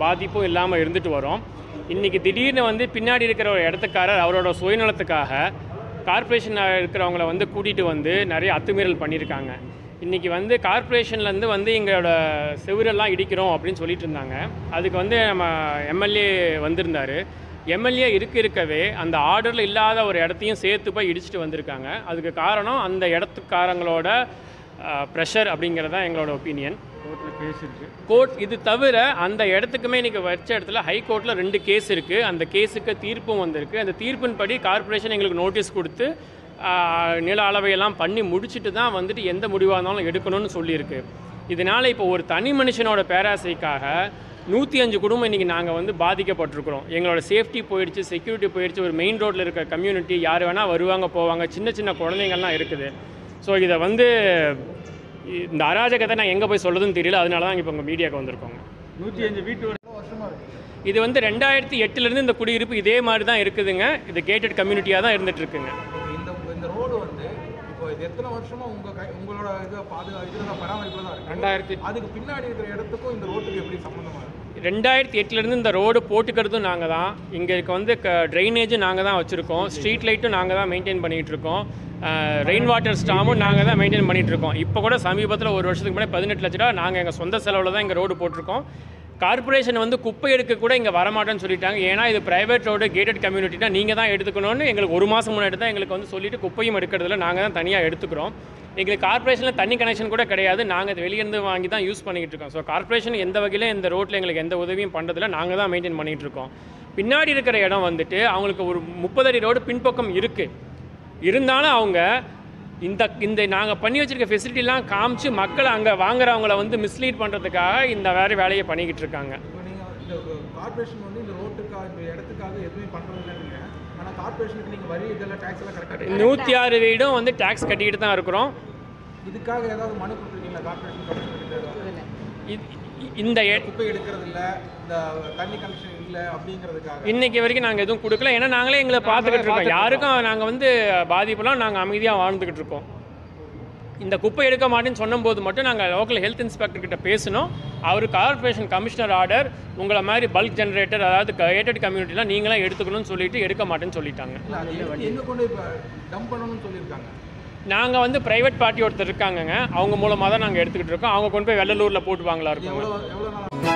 பாதிப்பும் இல்லாமல் இருந்துட்டு வரோம் இன்றைக்கி திடீர்னு வந்து பின்னாடி இருக்கிற ஒரு இடத்துக்காரர் அவரோட சுயநலத்துக்காக கார்ப்பரேஷன் இருக்கிறவங்கள வந்து கூட்டிகிட்டு வந்து நிறைய அத்துமீறல் பண்ணியிருக்காங்க இன்றைக்கி வந்து கார்ப்பரேஷன்லேருந்து வந்து எங்களோட செவுரெல்லாம் இடிக்கிறோம் அப்படின்னு சொல்லிட்டு இருந்தாங்க அதுக்கு வந்து நம்ம எம்எல்ஏ வந்திருந்தார் எம்எல்ஏ இருக்க இருக்கவே அந்த ஆர்டரில் இல்லாத ஒரு இடத்தையும் சேர்த்து போய் இடிச்சிட்டு வந்திருக்காங்க அதுக்கு காரணம் அந்த இடத்துக்காரங்களோட ப்ரெஷர் அப்படிங்கிறது தான் எங்களோட ஒப்பீனியன் கோர்ட்டில் கேஸ் இருக்குது கோர்ட் இது தவிர அந்த இடத்துக்குமே இன்றைக்கி வச்ச இடத்துல ஹை கோர்ட்டில் ரெண்டு கேஸ் இருக்குது அந்த கேஸுக்கு தீர்ப்பும் வந்திருக்கு அந்த தீர்ப்பின்படி கார்ப்பரேஷன் எங்களுக்கு நோட்டீஸ் கொடுத்து ஆஹ், நில அளவையெல்லாம் பண்ணி முடிச்சுட்டு தான் வந்துட்டு எந்த முடிவாக இருந்தாலும் எடுக்கணும்னு சொல்லியிருக்கு இதனால் இப்போ ஒரு தனி மனுஷனோட பேராசைக்காக நூற்றி அஞ்சு குடும்பம் இன்றைக்கி நாங்கள் வந்து பாதிக்கப்பட்டிருக்கிறோம் எங்களோட சேஃப்டி போயிடுச்சு செக்யூரிட்டி போயிடுச்சு ஒரு மெயின் ரோட்டில் இருக்க கம்யூனிட்டி யார் வேணால் வருவாங்க போவாங்க சின்ன சின்ன குழந்தைங்கள்லாம் இருக்குது ஸோ இதை வந்து இந்த அராஜகத்தை நான் எங்கே போய் சொல்கிறதுன்னு தெரியல அதனால தான் இப்போ உங்கள் மீடியாவுக்கு வந்திருக்கோங்க நூற்றி அஞ்சு வீட்டு இது வந்து ரெண்டாயிரத்தி எட்டுலேருந்து இந்த குடியிருப்பு இதே மாதிரி தான் இருக்குதுங்க இது கேட்டட் கம்யூனிட்டியாக தான் இருந்துட்டு இருக்குங்க இந்த இந்த ரோடு வந்து இப்போ இது எத்தனை வருஷமா உங்க கை உங்களோட இதை பாதுகா இதில் பராமரிப்பில் தான் இருக்கு ரெண்டாயிரத்தி அதுக்கு பின்னாடி இருக்கிற இடத்துக்கும் இந்த ரோட்டுக்கு எப்படி சம்மந்தமா இருக்கு ரெண்டாயிரத்தி எட்டுலேருந்து இந்த ரோடு போட்டுக்கிறதும் நாங்கள் தான் இங்கே இருக்க வந்து க ட்ரைனேஜும் நாங்கள் தான் வச்சுருக்கோம் ஸ்ட்ரீட் லைட்டும் நாங்கள் தான் மெயின்டைன் பண்ணிகிட்டு இருக்கோம் ரெயின் வாட்டர் ஸ்டாமும் நாங்கள் தான் மெயின்டைன் பண்ணிகிட்டு இருக்கோம் இப்போ கூட சமீபத்தில் ஒரு வருஷத்துக்கு முன்னாடி பதினெட்டு லட்ச ரூபா நாங்கள் எங்கள் சொந்த செலவில் தான் இங்கே ரோடு போட்டிருக்கோம் கார்ப்பரேஷன் வந்து குப்பை எடுக்க கூட இங்கே வரமாட்டேன்னு சொல்லிட்டாங்க ஏன்னா இது பிரைவேட் ரோடு கேட்டட் கம்யூனிட்டினா நீங்கள் தான் எடுத்துக்கணும்னு எங்களுக்கு ஒரு மாதம் முன்னாடி தான் எங்களுக்கு வந்து சொல்லிட்டு குப்பையும் எடுக்கிறதுல நாங்கள் தான் தனியாக எடுத்துக்கிறோம் எங்களுக்கு கார்ப்பரேஷனில் தண்ணி கனெக்ஷன் கூட கிடையாது நாங்கள் இது வெளியிருந்து வாங்கி தான் யூஸ் பண்ணிக்கிட்டு இருக்கோம் ஸோ கார்ப்பரேஷன் எந்த வகையிலும் இந்த ரோட்டில் எங்களுக்கு எந்த உதவியும் பண்ணுறதில்ல நாங்கள் தான் மெயின்டைன் பண்ணிகிட்டு இருக்கோம் பின்னாடி இருக்கிற இடம் வந்துட்டு அவங்களுக்கு ஒரு முப்பது அடி ரோடு பின்பக்கம் இருக்குது இருந்தாலும் அவங்க இந்த இந்த நாங்கள் பண்ணி வச்சிருக்க ஃபெசிலிட்டிலாம் காமிச்சு மக்களை அங்கே வாங்குறவங்கள வந்து மிஸ்லீட் பண்ணுறதுக்காக இந்த வேறு வேலையை பண்ணிக்கிட்டு இருக்காங்க இப்போ நீங்கள் இந்த கார்பரேஷன் வந்து இந்த ரோட்டுக்காக இந்த இடத்துக்காக எதுவுமே பண்ணுறதில்ல நீங்கள் ஆனால் கார்பரேஷனுக்கு நீங்கள் வரி இதெல்லாம் டேக்ஸ் எல்லாம் கரெக்டாக நூற்றி ஆறு வீடும் வந்து டேக்ஸ் கட்டிக்கிட்டு தான் இருக்கிறோம் இதுக்காக ஏதாவது மனு கொடுத்துருக்கீங்களா கார்பரேஷன் கமிஷன் இது- இந்த எ- குப்பை எடுக்கிறது இல்ல இந்த தண்ணி கனெக்ஷன் இல்லை அப்படிங்கிறதுக்காக இன்னைக்கு வரைக்கும் நாங்கள் எதுவும் கொடுக்கல ஏன்னா நாங்களே எங்களை பார்த்துக்கிட்டு இருக்கோம் யாருக்கும் நாங்கள் வந்து பாதிப்புலாம் நாங்கள் அமைதியாக வாழ்ந்துக்கிட்டு இருக்கோம் இந்த குப்பை எடுக்க மாட்டேன்னு சொன்னபோது மட்டும் நாங்கள் லோக்கல் ஹெல்த் இன்ஸ்பெக்டர் கிட்ட பேசினோம் அவர் கார்ப்பரேஷன் கமிஷனர் ஆர்டர் உங்களை மாதிரி பல்க் ஜென்ரேட்டர் அதாவது ஏட்டட் கம்யூனிட்டிலாம் நீங்களாம் எடுத்துக்கணும்னு சொல்லிட்டு எடுக்க மாட்டேன்னு சொல்லிட்டாங்க இல்லை அது எங்க- எங்க கொண்டு இப்போ டம்ப் பண்ணணும்னு சொல்லியிருக்காங்க நாங்கள் வந்து பிரைவேட் பார்ட்டி ஒருத்தர் இருக்காங்கங்க அவங்க மூலமாக தான் நாங்கள் எடுத்துக்கிட்டு இருக்கோம் அவங்க கொண்டு போய் வெள்ளலூரில் போட்டுவாங்களா இருக்கும் எவ்வளோ எவ்வளோ நாள்